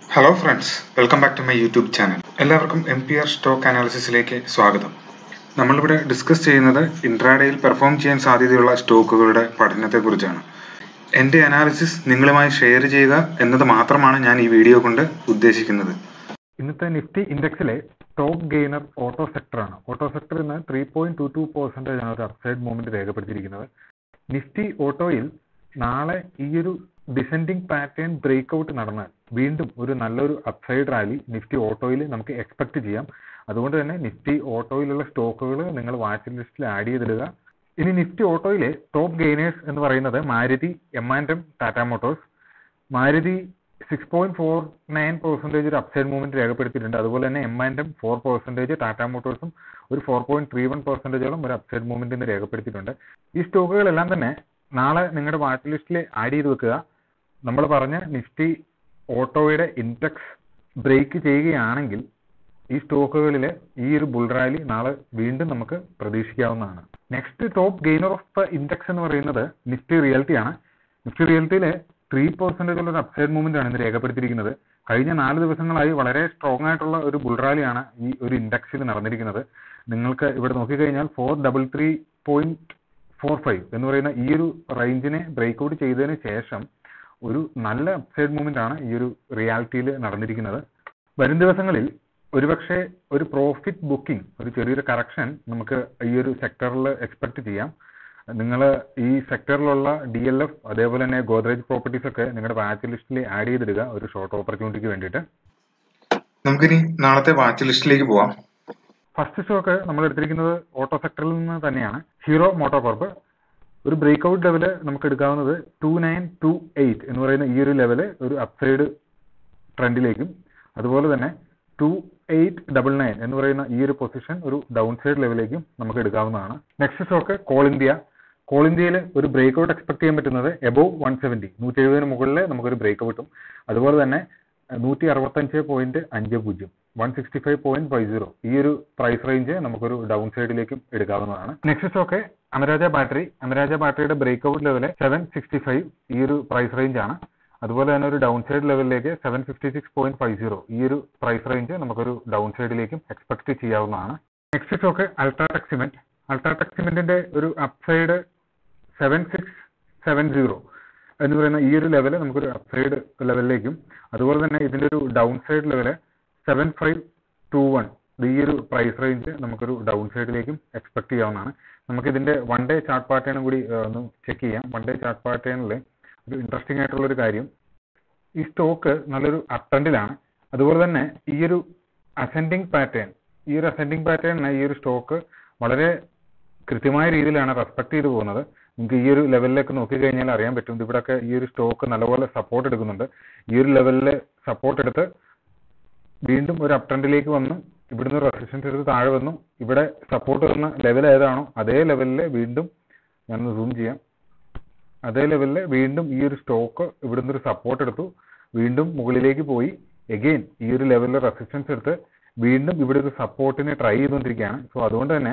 hello friends welcome back to my YouTube channel എല്ലാവർക്കും M P R stock അനാലിസിസിലേക്ക് സ്വാഗതം നമ്മളിവിടെ ഡിസ്കസ് ചെയ്യുന്നത് ഇൻട്രാഡേയിൽ പെർഫോം ചെയ്യാൻ സാധ്യതയുള്ള സ്റ്റോക്കുകളുടെ പഠനത്തെക്കുറിച്ചാണ് എൻ്റെ അനാലിസിസ് നിങ്ങളുമായി ഷെയർ ചെയ്യുക എന്നത് മാത്രമാണ് ഞാൻ ഈ വീഡിയോ കൊണ്ട് ഉദ്ദേശിക്കുന്നത് ഇന്നത്തെ നിഫ്റ്റി ഇൻഡെക്സിലെ ടോപ്പ് ഗെയിനർ ഓട്ടോ സെക്ടറാണ് ഓട്ടോ സെക്ടർ ഇന്ന് three point two two percentage ആണ് ഒരു അപ്സൈഡ് മൂവ്മെന്റ് രേഖപ്പെടുത്തിയിരിക്കുന്നത് നിഫ്റ്റി ഓട്ടോയിൽ നാളെ ഈ ഒരു ഡിസെൻഡിങ് പാറ്റേൺ ബ്രേക്ക് ഔട്ട് നടന്നാൽ വീണ്ടും ഒരു നല്ലൊരു അപ്സൈഡ് റാലി നിഫ്റ്റി ഓട്ടോയിൽ നമുക്ക് എക്സ്പെക്ട് ചെയ്യാം അതുകൊണ്ട് തന്നെ നിഫ്റ്റി ഓട്ടോയിലുള്ള സ്റ്റോക്കുകൾ നിങ്ങൾ വാച്ച് ലിസ്റ്റിൽ ആഡ് ചെയ്തിടുക ഇനി നിഫ്റ്റി ഓട്ടോയിലെ ടോപ്പ് ഗെയിനേഴ്സ് എന്ന് പറയുന്നത് Maruti M and M Tata Motors Maruti six point four nine percentage ഒരു അപ്സൈഡ് മൂവ്മെന്റ് രേഖപ്പെടുത്തിയിട്ടുണ്ട് അതുപോലെ തന്നെ M and M four percentage Tata മോട്ടോഴ്സും ഒരു ഫോർ പോയിന്റ് ത്രീ വൺ പെർസെൻറ്റേജോളം ഒരു അപ്സൈഡ് മൂവ്മെന്റ് ഇന്ന് രേഖപ്പെടുത്തിയിട്ടുണ്ട് ഈ സ്റ്റോക്കുകളെല്ലാം തന്നെ നാളെ നിങ്ങളുടെ വാച്ച് ലിസ്റ്റിൽ ആഡ് ചെയ്ത് വെക്കുക നമ്മൾ പറഞ്ഞ നിഫ്റ്റി ഓട്ടോയുടെ ഇൻഡെക്സ് ബ്രേക്ക് ചെയ്യുകയാണെങ്കിൽ ഈ സ്റ്റോക്കുകളിൽ ഈ ഒരു ബുൾ റാലി നാളെ വീണ്ടും നമുക്ക് പ്രതീക്ഷിക്കാവുന്നതാണ് next top gainer of the index എന്ന് പറയുന്നത് നിഫ്റ്റി റിയാലിറ്റി ആണ് നിഫ്റ്റി റിയാലിറ്റിയിലെ ത്രീ പെർസെൻറ്റേജ് ഉള്ള ഒരു അപ്സൈഡ് മൂവ്മെന്റ് ആണ് ഇന്ന് രേഖപ്പെടുത്തിയിരിക്കുന്നത് കഴിഞ്ഞ നാല് ദിവസങ്ങളായി വളരെ സ്ട്രോങ് ആയിട്ടുള്ള ഒരു ബുൾ റാലിയാണ് ഈ ഒരു ഇൻഡെക്സിൽ നടന്നിരിക്കുന്നത് നിങ്ങൾക്ക് ഇവിടെ നോക്കിക്കഴിഞ്ഞാൽ four double three point four five എന്ന് പറയുന്ന ഈ ഒരു റേഞ്ചിനെ ബ്രേക്ക് ഔട്ട് ചെയ്തതിന് ശേഷം ഒരു നല്ല അപ്സൈഡ് മൂവ്മെന്റ് ആണ് ഈ ഒരു റിയാലിറ്റിയിൽ നടന്നിരിക്കുന്നത് വരും ദിവസങ്ങളിൽ ഒരുപക്ഷെ ഒരു പ്രോഫിറ്റ് ബുക്കിംഗ് ഒരു ചെറിയൊരു കറക്ഷൻ നമുക്ക് ഈ ഒരു സെക്ടറിൽ എക്സ്പെക്ട് ചെയ്യാം നിങ്ങൾ ഈ സെക്ടറിലുള്ള ഡി എൽ എഫ് അതേപോലെ തന്നെ ഗോദ്രേജ് പ്രോപ്പർട്ടീസ് ഒക്കെ നിങ്ങളുടെ വാച്ച് ലിസ്റ്റിൽ ആഡ് ചെയ്തിടുക ഒരു ഷോർട്ട് ഓപ്പർച്യൂണിറ്റിക്ക് വേണ്ടിയിട്ട് നമുക്കിനി നാളത്തെ വാച്ച് ലിസ്റ്റിലേക്ക് പോവാം ഫസ്റ്റ് സ്റ്റോക്ക് നമ്മൾ എടുത്തിരിക്കുന്നത് ഓട്ടോ സെക്ടറിൽ നിന്ന് തന്നെയാണ് ഹീറോ മോട്ടോ കോർപ്പ് ഒരു ബ്രേക്ക് ഔട്ട് ലെവല് നമുക്ക് എടുക്കാവുന്നത് ടു നയൻ ടു എയ്റ്റ് എന്ന് പറയുന്ന ഈ ഒരു ലെവല് ഒരു അപ്സൈഡ് ട്രെൻഡിലേക്കും അതുപോലെ തന്നെ ടു എയ്റ്റ് ഡബിൾ നയൻ എന്ന് പറയുന്ന ഈ ഒരു പൊസിഷൻ ഒരു ഡൗൺ സൈഡ് ലെവലിലേക്കും നമുക്ക് എടുക്കാവുന്നതാണ് next stock Coal India Coal ഇന്ത്യയിൽ ഒരു ബ്രേക്ക് ഔട്ട് എക്സ്പെക്ട് ചെയ്യാൻ പറ്റുന്നത് എബോവ് വൺ സെവൻറ്റി നൂറ്റി എഴുപതിന് മുകളിൽ നമുക്കൊരു ബ്രേക്ക് ഔട്ടും അതുപോലെ തന്നെ നൂറ്റി അറുപത്തഞ്ച് പോയിന്റ് അഞ്ച് പൂജ്യം one sixty five point five zero ഈ ഒരു പ്രൈസ് റേഞ്ച് നമുക്കൊരു ഡൗൺ സൈഡിലേക്കും എടുക്കാവുന്നതാണ് next stock Amara Raja battery Amara Raja ബാറ്ററിയുടെ breakout level seven sixty five ഈ ഒരു പ്രൈസ് റേഞ്ച് ആണ് അതുപോലെ തന്നെ ഒരു ഡൗൺ സൈഡ് ലെവലിലേക്ക് seven fifty six point five zero ഈ ഒരു പ്രൈസ് റേഞ്ച് നമുക്കൊരു ഡൗൺ സൈഡിലേക്കും എക്സ്പെക്ട് ചെയ്യാവുന്നതാണ് next stock UltraTech cement UltraTech സിമെന്റിന്റെ ഒരു upside seven six seven zero എന്ന് പറയുന്ന ഈ ഒരു ലെവല് നമുക്കൊരു അപ്സൈഡ് ലെവലിലേക്കും അതുപോലെ തന്നെ ഇതിന്റെ ഒരു downside level seven five two one ഈ ഒരു പ്രൈസ് റേഞ്ച് നമുക്കൊരു ഡൗൺ സൈഡിലേക്കും എക്സ്പെക്ട് ചെയ്യാവുന്നതാണ് നമുക്ക് ഇതിന്റെ വൺ ഡേ ചാർട്ട് പാറ്റേണും കൂടി ഒന്ന് ചെക്ക് ചെയ്യാം വൺ ഡേ ചാർട്ട് പാറ്റേണിൽ ഒരു ഇൻട്രസ്റ്റിംഗ് ആയിട്ടുള്ള ഒരു കാര്യം ഈ സ്റ്റോക്ക് നല്ലൊരു അപ്ട്രെൻഡിലാണ് അതുപോലെ തന്നെ ഈ ഒരു അസെൻഡിങ് പാറ്റേൺ ഈ ഒരു അസെൻഡിങ് പാറ്റേണിന് ഈ ഒരു സ്റ്റോക്ക് വളരെ കൃത്യമായ രീതിയിലാണ് റെസ്പെക്ട് ചെയ്തു പോകുന്നത് നിങ്ങൾക്ക് ഈ ഒരു ലെവലിലേക്ക് നോക്കിക്കഴിഞ്ഞാൽ അറിയാൻ പറ്റും ഇവിടെയൊക്കെ ഈ ഒരു സ്റ്റോക്ക് നല്ലപോലെ സപ്പോർട്ട് എടുക്കുന്നുണ്ട് ഈ ഒരു ലെവലിൽ സപ്പോർട്ട് എടുത്ത് വീണ്ടും ഒരു അപ് ട്രെൻഡിലേക്ക് വന്നു ഇവിടുന്ന് റെസിസ്റ്റൻസ് എടുത്ത് താഴെ വന്നു ഇവിടെ സപ്പോർട്ട് വരുന്ന ലെവൽ ഏതാണോ അതേ ലെവലിൽ വീണ്ടും ഞാനൊന്ന് സൂം ചെയ്യാം അതേ ലെവലിൽ വീണ്ടും ഈ ഒരു സ്റ്റോക്ക് ഇവിടുന്ന് ഒരു സപ്പോർട്ട് എടുത്തു വീണ്ടും മുകളിലേക്ക് പോയി എഗെയിൻ ഈ ഒരു ലെവലിൽ റെസിസ്റ്റൻസ് എടുത്ത് വീണ്ടും ഇവിടെ ഒരു സപ്പോർട്ടിനെ ട്രൈ ചെയ്തുകൊണ്ടിരിക്കുകയാണ് സോ അതുകൊണ്ട് തന്നെ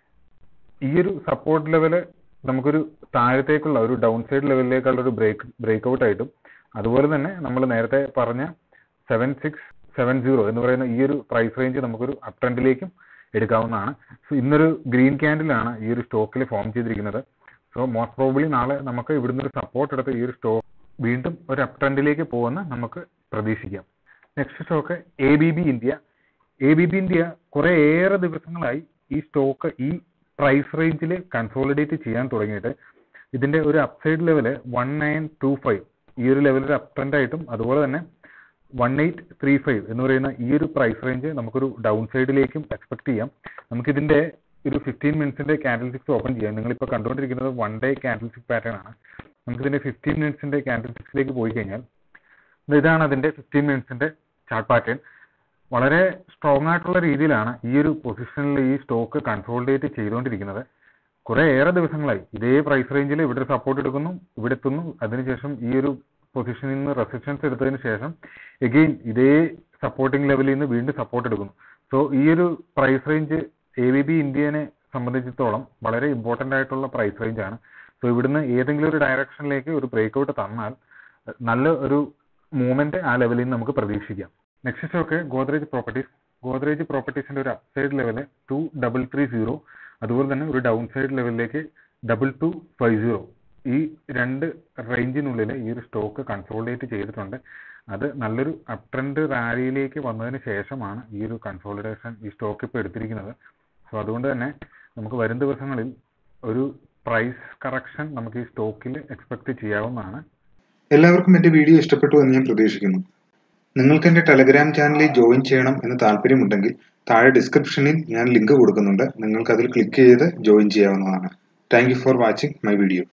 ഈ ഒരു സപ്പോർട്ട് ലെവല് നമുക്കൊരു താഴത്തേക്കുള്ള ഒരു ഡൗൺ സൈഡ് ലെവലിലേക്കുള്ള ഒരു ബ്രേക്ക് ബ്രേക്ക് ഔട്ട് ആയിട്ടും അതുപോലെ തന്നെ നമ്മൾ നേരത്തെ പറഞ്ഞ സെവൻ സിക്സ് സെവൻ സീറോ എന്ന് പറയുന്ന ഈ ഒരു പ്രൈസ് റേഞ്ച് നമുക്കൊരു അപ് ട്രെൻഡിലേക്കും എടുക്കാവുന്നതാണ് സോ ഇന്നൊരു ഗ്രീൻ ക്യാൻഡിലാണ് ഈ ഒരു സ്റ്റോക്കിൽ ഫോം ചെയ്തിരിക്കുന്നത് സോ മോസ്റ്റ് പ്രോബ്ലി നാളെ നമുക്ക് ഇവിടുന്ന് ഒരു സപ്പോർട്ട് എടുത്ത് ഈ ഒരു സ്റ്റോക്ക് വീണ്ടും ഒരു അപ് ട്രെൻഡിലേക്ക് പോകുമെന്ന് നമുക്ക് പ്രതീക്ഷിക്കാം next stock A B B India A B B India കുറെ ഏറെ ദിവസങ്ങളായി ഈ സ്റ്റോക്ക് ഈ പ്രൈസ് റേഞ്ചിൽ കൺസോളിഡേറ്റ് ചെയ്യാൻ തുടങ്ങിയിട്ട് ഇതിന്റെ ഒരു upside level one nine two five ഈ ഒരു ലെവലിൽ അപ് ട്രെൻഡ് ആയിട്ടും അതുപോലെ തന്നെ വൺ എയ്റ്റ് ത്രീ ഫൈവ് എന്ന് പറയുന്ന ഈ ഒരു പ്രൈസ് റേഞ്ച് നമുക്കൊരു ഡൗൺ സൈഡിലേക്കും എക്സ്പെക്ട് ചെയ്യാം നമുക്കിതിന്റെ ഒരു ഫിഫ്റ്റീൻ മിനിറ്റ്സിന്റെ ക്യാൻഡിൽസിക്സ് ഓപ്പൺ ചെയ്യാം നിങ്ങളിപ്പോൾ കണ്ടുകൊണ്ടിരിക്കുന്നത് വൺ ഡേ ക്യാൻഡിൽസിക് പാറ്റേൺ ആണ് നമുക്കിതിന്റെ ഫിഫ്റ്റീൻ മിനിറ്റ്സിന്റെ ക്യാൻഡിൽസിക്സിലേക്ക് പോയി കഴിഞ്ഞാൽ ഇതാണ് അതിന്റെ ഫിഫ്റ്റീൻ മിനിറ്റ്സിന്റെ ചാർട്ട് പാറ്റേൺ വളരെ സ്ട്രോങ് ആയിട്ടുള്ള രീതിയിലാണ് ഈ ഒരു പൊസിഷനിൽ ഈ സ്റ്റോക്ക് കൺസോൾഡേറ്റ് ചെയ്തുകൊണ്ടിരിക്കുന്നത് കുറെ ഏറെ ദിവസങ്ങളായി ഇതേ പ്രൈസ് റേഞ്ചിൽ ഇവിടെ ഒരു സപ്പോർട്ട് എടുക്കുന്നു ഇവിടെ എത്തുന്നു അതിനുശേഷം ഈ ഒരു പൊസിഷനിൽ നിന്ന് റെസിസ്റ്റൻസ് എടുത്തതിന് ശേഷം എഗെയിൻ ഇതേ സപ്പോർട്ടിംഗ് ലെവലിൽ നിന്ന് വീണ്ടും സപ്പോർട്ട് എടുക്കുന്നു സോ ഈ ഒരു price range A B B ഇന്ത്യനെ സംബന്ധിച്ചിടത്തോളം വളരെ ഇമ്പോർട്ടന്റ് ആയിട്ടുള്ള പ്രൈസ് റേഞ്ച് ആണ് സോ ഇവിടുന്ന് ഏതെങ്കിലും ഒരു ഡയറക്ഷനിലേക്ക് ഒരു ബ്രേക്ക് ഔട്ട് തന്നാൽ നല്ല ഒരു മൂവ്മെന്റ് ആ ലെവലിൽ നിന്ന് നമുക്ക് പ്രതീക്ഷിക്കാം next stock Godrej Properties Godrej പ്രോപ്പർട്ടീസിന്റെ ഒരു upside level two double three zero അതുപോലെ തന്നെ ഒരു ഡൗൺ സൈഡ് ലെവലിലേക്ക് ഡബിൾ ടു ഫൈവ് സീറോ ഈ രണ്ട് റേഞ്ചിനുള്ളിൽ ഈ ഒരു സ്റ്റോക്ക് കൺസോളിഡേറ്റ് ചെയ്തിട്ടുണ്ട് അത് നല്ലൊരു അപ് ട്രെൻഡ് റാലിയിലേക്ക് വന്നതിന് ശേഷമാണ് ഈ ഒരു കൺസോളിഡേഷൻ ഈ സ്റ്റോക്ക് ഇപ്പോൾ എടുത്തിരിക്കുന്നത് സോ അതുകൊണ്ട് തന്നെ നമുക്ക് വരും ദിവസങ്ങളിൽ ഒരു പ്രൈസ് കറക്ഷൻ നമുക്ക് ഈ സ്റ്റോക്കിൽ എക്സ്പെക്ട് ചെയ്യാവുന്നതാണ് എല്ലാവർക്കും എൻ്റെ വീഡിയോ ഇഷ്ടപ്പെട്ടു എന്ന് ഞാൻ പ്രതീക്ഷിക്കുന്നു നിങ്ങൾക്ക് എൻ്റെ ടെലഗ്രാം ചാനലിൽ ജോയിൻ ചെയ്യണം എന്ന് താല്പര്യമുണ്ടെങ്കിൽ താഴെ ഡിസ്ക്രിപ്ഷനിൽ ഞാൻ ലിങ്ക് കൊടുക്കുന്നുണ്ട് നിങ്ങൾക്ക് അതിൽ ക്ലിക്ക് ചെയ്ത് ജോയിൻ ചെയ്യാവുന്നതാണ് thank you for watching my video